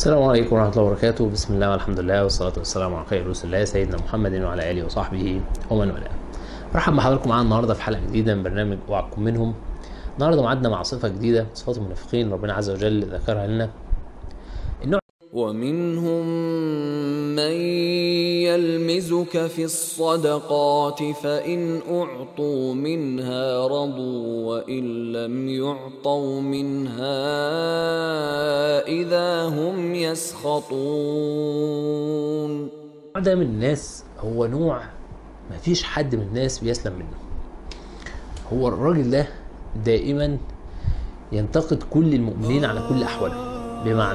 السلام عليكم ورحمة الله وبركاته بسم الله والحمد لله والصلاة والسلام على خير رسول الله سيدنا محمد وعلى آله وصحبه ومن والاه مرحبا بحضراتكم معانا النهاردة في حلقة جديدة من برنامج اوعكم منهم النهاردة معادنا مع صفة جديدة صفات المنافقين ربنا عز وجل ذكرها لنا النوع ومنهم من يلمزك في الصدقات فإن أعطوا منها رضوا وإن لم يعطوا منها إذا هم يسخطون النوع ده من الناس هو نوع مفيش حد من الناس بيسلم منه هو الراجل ده دائما ينتقد كل المؤمنين على كل أحوالهم بمعنى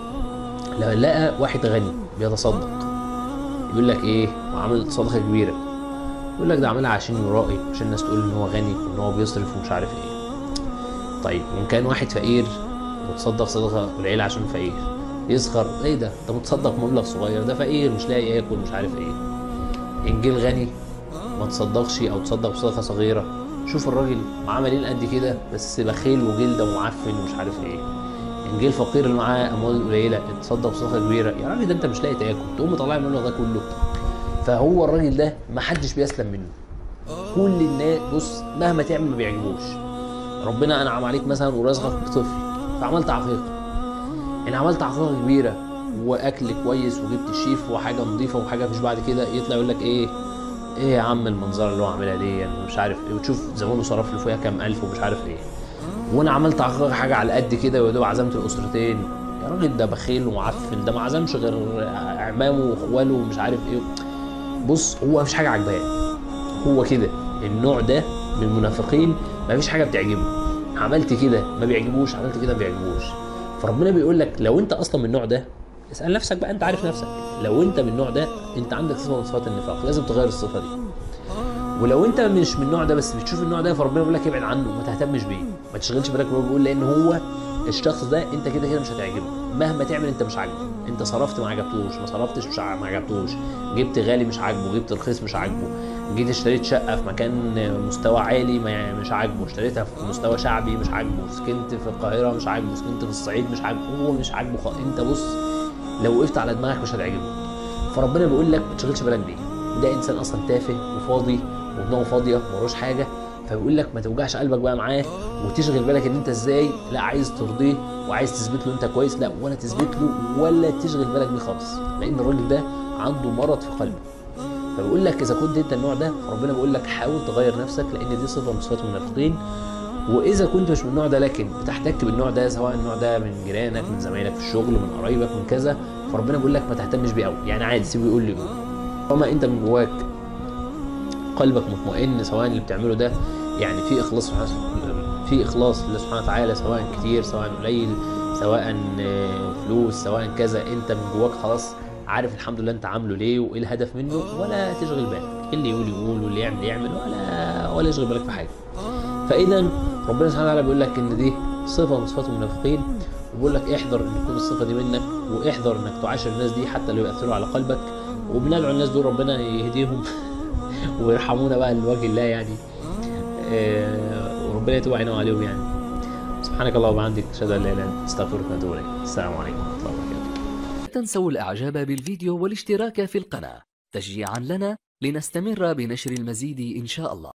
لو لقى واحد غني بيتصدق يقول لك ايه وعامل صدقه كبيره يقول لك ده عاملها عشان يرائي عشان الناس تقول ان هو غني وان هو بيصرف ومش عارف ايه طيب وان كان واحد فقير وتصدق صدقه قليله عشان فقير يسخر ايه ده ده متصدق مبلغ صغير ده فقير مش لاقي ياكل مش عارف ايه ان جه الغني ما تصدقش او تصدق بصدقه صغيره شوف الراجل معاه ملايين قد كده بس بخيل وجلده ومعفن ومش عارف ايه ان جه الفقير اللي معاه اموال قليله اتصدق بصدقه كبيره يا راجل ده انت مش لاقي تاكل تقوم مطلع المبلغ ده كله فهو الراجل ده ما حدش بيسلم منه كل الناس بص مهما تعمل ما بيعجبوش ربنا انعم عليك مثلا ورزقك بطفل فعملت عقيقه ان عملت عقيقه كبيره واكل كويس وجبت الشيف وحاجه نظيفه وحاجه مفيش بعد كده يطلع يقول لك ايه ايه يا عم المنظره اللي هو عاملها دي يعني مش عارف ايه وتشوف زمانه صرف له فيها كام الف ومش عارف ايه وانا عملت عقيقه حاجه على قد كده ويا دوب عزمت الاسرتين يا راجل ده بخيل ومعفن ده ما عزمش غير اعمامه واخواله ومش عارف ايه بص هو مفيش حاجه عجباه هو كده النوع ده من المنافقين مفيش حاجه بتعجبه عملت كده ما بيعجبوش عملت كده ما بيعجبوش فربنا بيقول لك لو انت اصلا من النوع ده اسال نفسك بقى انت عارف نفسك لو انت من النوع ده انت عندك صفه من صفات النفاق لازم تغير الصفه دي ولو انت مش من النوع ده بس بتشوف النوع ده فربنا بيقول لك ابعد عنه ما تهتمش بيه ما تشغلش بالك هو بيقول لان هو الشخص ده انت كده كده مش هتعجبه مهما تعمل انت مش عاجبه انت صرفت ما عجبتوش ما صرفتش مش ع- ما عجبتوش جبت غالي مش عاجبه جبت رخيص مش عاجبه جيت اشتريت شقه في مكان مستوى عالي ما مش عاجبه اشتريتها في مستوى شعبي مش عاجبه سكنت في القاهره مش عاجبه سكنت في الصعيد مش عاجبه هو مش عاجبه خالص انت بص لو وقفت على دماغك مش هتعجبه فربنا بيقول لك ما تشغلش بالك بيه ده انسان اصلا تافه وفاضي ودماغه فاضيه ملوش حاجه فبيقول لك ما توجعش قلبك بقى معاه وتشغل بالك ان انت ازاي لا عايز ترضيه وعايز تثبت له انت كويس لا ولا تثبت له ولا تشغل بالك بيه خالص لان الراجل ده عنده مرض في قلبه فبيقول لك اذا كنت انت النوع ده فربنا بيقول لك حاول تغير نفسك لان دي صفه من صفات المنافقين واذا كنت مش من النوع ده لكن بتحتك بالنوع ده سواء النوع ده من جيرانك من زمايلك في الشغل من قرايبك من كذا فربنا بيقول لك ما تهتمش بيه قوي يعني عادي سيبه يقول لي يقول طالما انت من جواك قلبك مطمئن سواء اللي بتعمله ده يعني في اخلاص في اخلاص لله سبحانه وتعالى سواء كتير سواء قليل سواء آه، فلوس سواء كذا انت من جواك خلاص عارف الحمد لله انت عامله ليه وايه الهدف منه ولا تشغل بالك اللي يقول يقول واللي يعمل يعمل ولا ولا يشغل بالك في حاجه فاذا ربنا سبحانه وتعالى بيقول لك ان دي صفه من صفات المنافقين وبيقول لك احذر ان تكون الصفه دي منك واحذر انك تعاشر الناس دي حتى لو ياثروا على قلبك وبندعو الناس دول ربنا يهديهم ويرحمونا بقى لوجه الله يعني آه، وربنا يتوب علينا وعليهم يعني سبحانك اللهم وبحمدك اشهد ان لا اله الا انت استغفرك واتوب اليك السلام عليكم ورحمه الله وبركاته لا تنسوا الإعجاب بالفيديو والاشتراك في القناة تشجيعا لنا لنستمر بنشر المزيد إن شاء الله